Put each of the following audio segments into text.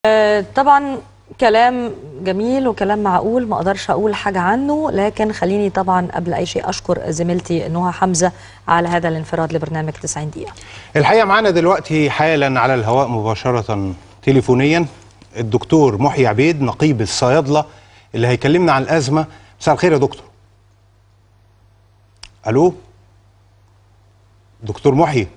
آه، طبعا كلام جميل وكلام معقول ما اقدرش اقول حاجه عنه لكن خليني طبعا قبل اي شيء اشكر زميلتي نهى حمزه على هذا الانفراد لبرنامج 90 دقيقه الحقيقه معانا دلوقتي حالا على الهواء مباشره تليفونيا الدكتور محيي عبيد نقيب الصيادله اللي هيكلمنا عن الازمه مساء الخير يا دكتور الو دكتور محيي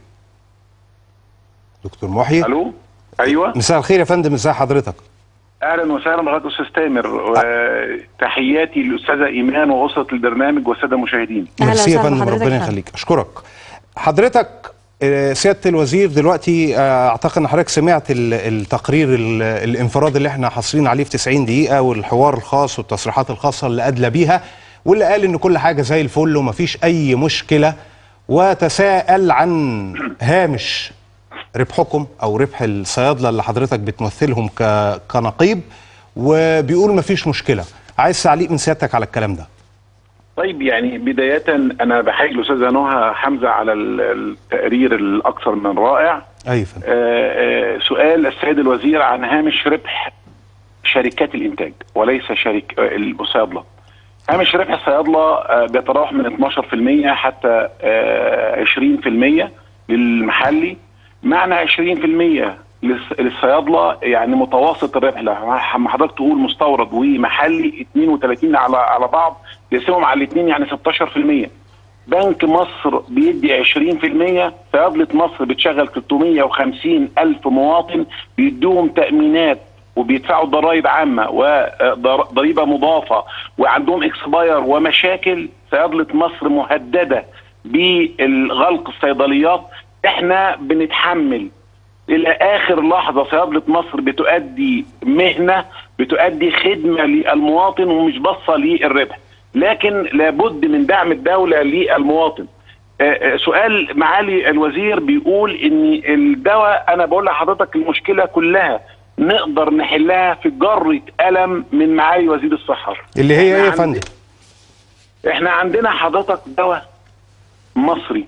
دكتور محيي الو ايوه مساء الخير يا فندم ازي حضرتك اهلا وسهلا بحضرتك استاذ تامر تحياتي للاستاذه ايمان واسره البرنامج والساده المشاهدين أهلا ميرسي يا وسهلا فندم بحضرتك ربنا يا فندم. يخليك اشكرك حضرتك آه، سياده الوزير دلوقتي آه، اعتقد ان حضرتك سمعت ال- التقرير ال- الانفراد اللي احنا حاصلين عليه في 90 دقيقه والحوار الخاص والتصريحات الخاصه اللي ادلى بيها واللي قال ان كل حاجه زي الفل ومفيش اي مشكله وتساءل عن هامش ربحكم او ربح الصيادله اللي حضرتك بتمثلهم ك- كنقيب وبيقول مفيش مشكله عايز تعليق من سيادتك على الكلام ده طيب يعني بدايه انا بحيي الاستاذه نهى حمزه على ال- التقرير الاكثر من رائع اي فندم آه، آه، سؤال السيد الوزير عن هامش ربح شركات الانتاج وليس شركه آه، الصيادله هامش ربح الصيادله آه، بيتراوح من 12% حتى آه، 20% للمحلي معنى 20% للص- للصيادله يعني متوسط الربح لما حضرتك تقول مستورد ومحلي 32 على على بعض يقسمهم على الاثنين يعني 16% بنك مصر بيدي 20% صيادلة مصر بتشغل 350 ألف مواطن بيدوهم تأمينات وبيدفعوا ضرائب عامة وضريبة مضافة وعندهم اكسباير ومشاكل صيادلة مصر مهددة بالغلق الصيدليات احنا بنتحمل الى اخر لحظه صيادله مصر بتؤدي مهنه بتؤدي خدمه للمواطن ومش باصه للربح لكن لابد من دعم الدوله للمواطن آه، آه، سؤال معالي الوزير بيقول ان الدواء انا بقول لحضرتك المشكله كلها نقدر نحلها في جره قلم من معالي وزير الصحه اللي هي ايه إحنا يا عند- فندم احنا عندنا حضرتك دواء مصري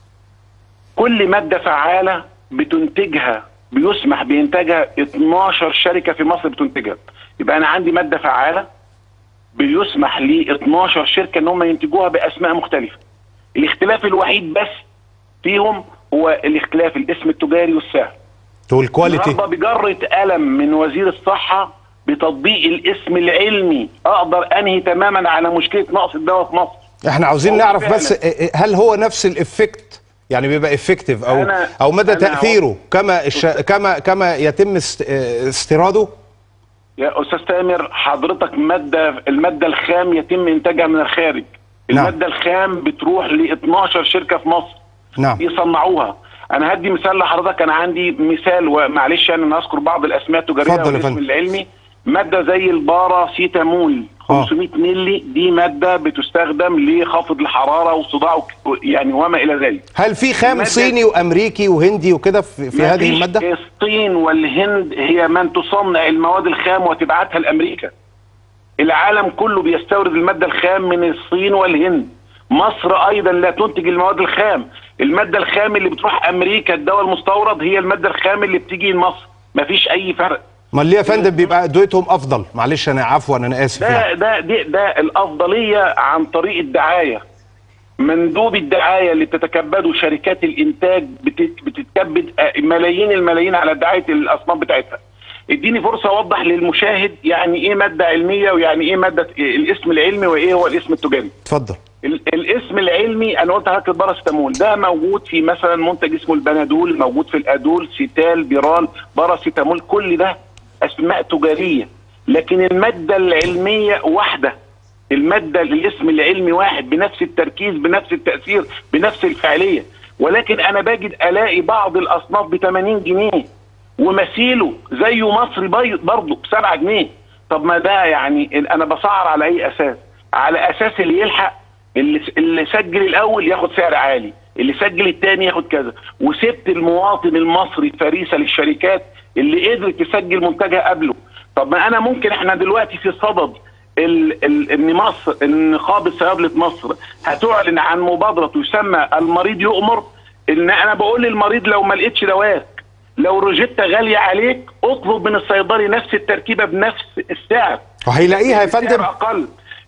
كل مادة فعالة بتنتجها بيسمح بإنتاجها 12 شركة في مصر بتنتجها يبقى أنا عندي مادة فعالة بيسمح ل 12 شركة إن هم ينتجوها بأسماء مختلفة الاختلاف الوحيد بس فيهم هو الاختلاف الاسم التجاري والسعر والكواليتي النهارده بجرة قلم من وزير الصحة بتطبيق الاسم العلمي اقدر انهي تماما على مشكله نقص الدواء في مصر احنا عاوزين هو نعرف فعلا. بس إيه- إيه- هل هو نفس الافكت يعني بيبقى افكتيف او أنا- او مدى أنا تاثيره كما الش... كما كما يتم است... اه، استيراده يا استاذ تامر حضرتك ماده الماده الخام يتم انتاجها من الخارج نعم. الماده الخام بتروح ل 12 شركه في مصر نعم يصنعوها انا هدي مثال لحضرتك انا عندي مثال ومعلش يعني انا اذكر بعض الاسماء التجاريه اتفضل يا والاسم فندم. العلمي ماده زي الباراسيتامول 500 مللي دي ماده بتستخدم لخفض الحراره والصداع وك- يعني وما الى ذلك هل في خام المادة- صيني وامريكي وهندي وكده في, في هذه مفيش الماده الصين والهند هي من تصنع المواد الخام وتبعتها لامريكا العالم كله بيستورد الماده الخام من الصين والهند مصر ايضا لا تنتج المواد الخام الماده الخام اللي بتروح امريكا الدواء المستورد هي الماده الخام اللي بتيجي لمصر مفيش اي فرق امال ليه يا فندم بيبقى ادويتهم افضل معلش انا عفوا انا اسف ده يعني. ده ده, ده الافضليه عن طريق الدعايه مندوب الدعايه اللي بتتكبده شركات الانتاج بت- بتتكبد ملايين الملايين على دعايه الاصناف بتاعتها اديني فرصه اوضح للمشاهد يعني ايه ماده علميه ويعني ايه ماده الاسم العلمي وايه هو الاسم التجاري اتفضل ال- الاسم العلمي انا قلت لحضرتك الباراسيتامول ده موجود في مثلا منتج اسمه البنادول موجود في الادول سيتال بيرال باراسيتامول كل ده اسماء تجاريه لكن الماده العلميه واحده الماده الاسم العلمي واحد بنفس التركيز بنفس التاثير بنفس الفعاليه ولكن انا باجد الاقي بعض الاصناف ب 80 جنيه ومثيله زيه مصري بي- برضه ب 7 جنيه طب ما ده يعني انا بسعر على اي اساس على اساس اللي يلحق اللي اللي سجل الاول ياخد سعر عالي اللي سجل الثاني ياخد كذا وسبت المواطن المصري فريسه للشركات اللي قدرت تسجل منتجها قبله طب ما انا ممكن احنا دلوقتي في صدد ال ال ان مصر ان نقابه صيادله مصر هتعلن عن مبادره تسمى المريض يؤمر ان انا بقول للمريض لو ما لقيتش دواك لو روجيتا غاليه عليك اطلب من الصيدلي نفس التركيبه بنفس السعر وهيلاقيها يا سعر فندم اقل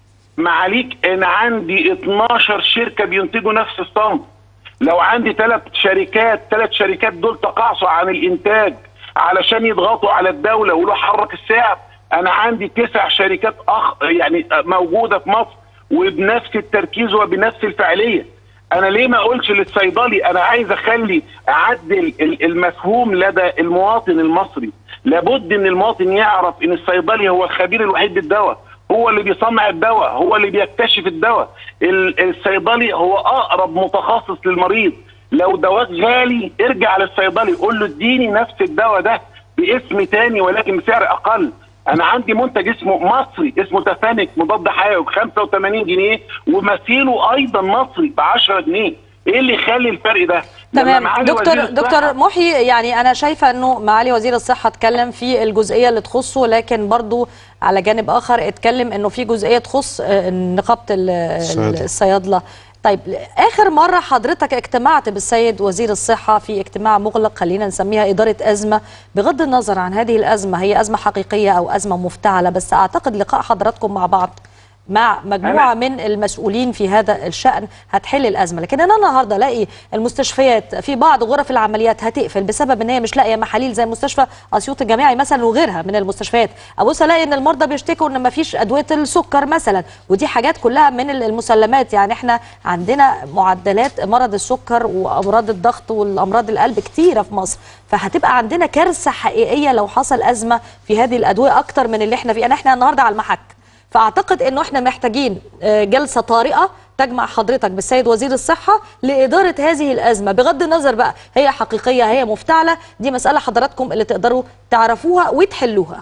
معاليك انا عندي 12 شركه بينتجوا نفس الصنف لو عندي ثلاث شركات ثلاث شركات دول تقاعسوا عن الانتاج علشان يضغطوا على الدوله ويقولوا حرك السعر انا عندي تسع شركات أخ يعني موجوده في مصر وبنفس التركيز وبنفس الفعاليه انا ليه ما اقولش للصيدلي انا عايز اخلي اعدل ال- المفهوم لدى المواطن المصري لابد ان المواطن يعرف ان الصيدلي هو الخبير الوحيد بالدواء هو اللي بيصنع الدواء هو اللي بيكتشف الدواء ال- الصيدلي هو اقرب متخصص للمريض لو دواء غالي ارجع للصيدلي قول له اديني نفس الدواء ده باسم تاني ولكن بسعر اقل انا عندي منتج اسمه مصري اسمه تفانك مضاد حيوي ب 85 جنيه ومثيله ايضا مصري ب 10 جنيه ايه اللي يخلي الفرق ده لما تمام معالي دكتور وزير الصحة- دكتور محي يعني انا شايفه انه معالي وزير الصحه اتكلم في الجزئيه اللي تخصه لكن برضو على جانب اخر اتكلم انه في جزئيه تخص آه، نقابه ال- الصيادلة. الصيادله طيب اخر مره حضرتك اجتمعت بالسيد وزير الصحه في اجتماع مغلق خلينا نسميها اداره ازمه بغض النظر عن هذه الازمه هي ازمه حقيقيه او ازمه مفتعله بس اعتقد لقاء حضراتكم مع بعض مع مجموعه أنا- من المسؤولين في هذا الشأن هتحل الأزمة لكن أنا النهاردة ألاقي المستشفيات في بعض غرف العمليات هتقفل بسبب أن هي مش لاقية محاليل زي مستشفى أسيوط الجامعي مثلا وغيرها من المستشفيات أبص ألاقي أن المرضى بيشتكوا أن مفيش أدوية السكر مثلا ودي حاجات كلها من المسلمات يعني احنا عندنا معدلات مرض السكر وأمراض الضغط والأمراض القلب كتيرة في مصر فهتبقى عندنا كارثة حقيقية لو حصل أزمة في هذه الأدوية أكتر من اللي احنا فيه يعني احنا النهاردة على المحك فاعتقد انه احنا محتاجين آه، جلسه طارئه تجمع حضرتك بالسيد وزير الصحه لاداره هذه الازمه بغض النظر بقى هي حقيقيه هي مفتعله دي مساله حضراتكم اللي تقدروا تعرفوها وتحلوها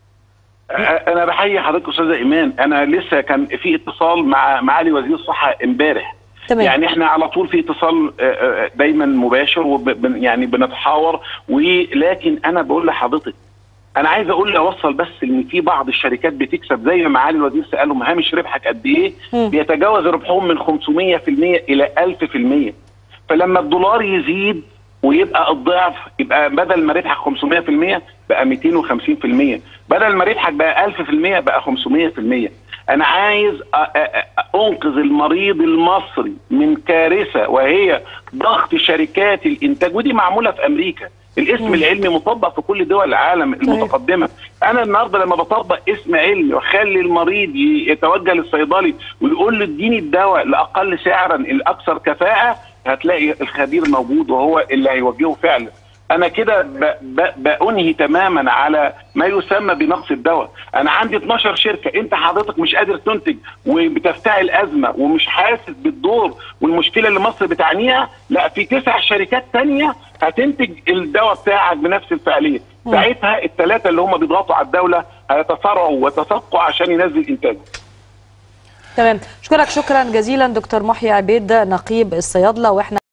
انا بحيي حضرتك استاذه ايمان انا لسه كان في اتصال مع معالي وزير الصحه امبارح تمام. يعني احنا على طول في اتصال آه، آه، دايما مباشر وب يعني بنتحاور ولكن انا بقول لحضرتك انا عايز اقول اوصل بس ان في بعض الشركات بتكسب زي ما معالي الوزير سالهم هامش ربحك قد ايه مم. بيتجاوز ربحهم من 500% الى 1000% فلما الدولار يزيد ويبقى الضعف يبقى بدل ما ربحك 500% بقى 250% بدل ما ربحك بقى 1000% بقى 500% انا عايز أ- أ- أ- انقذ المريض المصري من كارثه وهي ضغط شركات الانتاج ودي معموله في امريكا الاسم العلمي مطبق في كل دول العالم المتقدمه انا النهارده لما بطبق اسم علمي واخلي المريض ي- يتوجه للصيدلي ويقول له اديني الدواء لاقل سعرا الاكثر كفاءه هتلاقي الخبير موجود وهو اللي هيوجهه فعلا انا كده ب- ب- بانهي تماما على ما يسمى بنقص الدواء انا عندي 12 شركه انت حضرتك مش قادر تنتج وبتفتعل ازمه ومش حاسس بالدور والمشكله اللي مصر بتعانيها لا في تسع شركات تانية هتنتج الدواء بتاعك بنفس الفعاليه ساعتها الثلاثه اللي هم بيضغطوا على الدوله هيتصارعوا ويتسابقوا عشان ينزل انتاجه تمام اشكرك شكرا جزيلا دكتور محيي عبيد نقيب الصيادله واحنا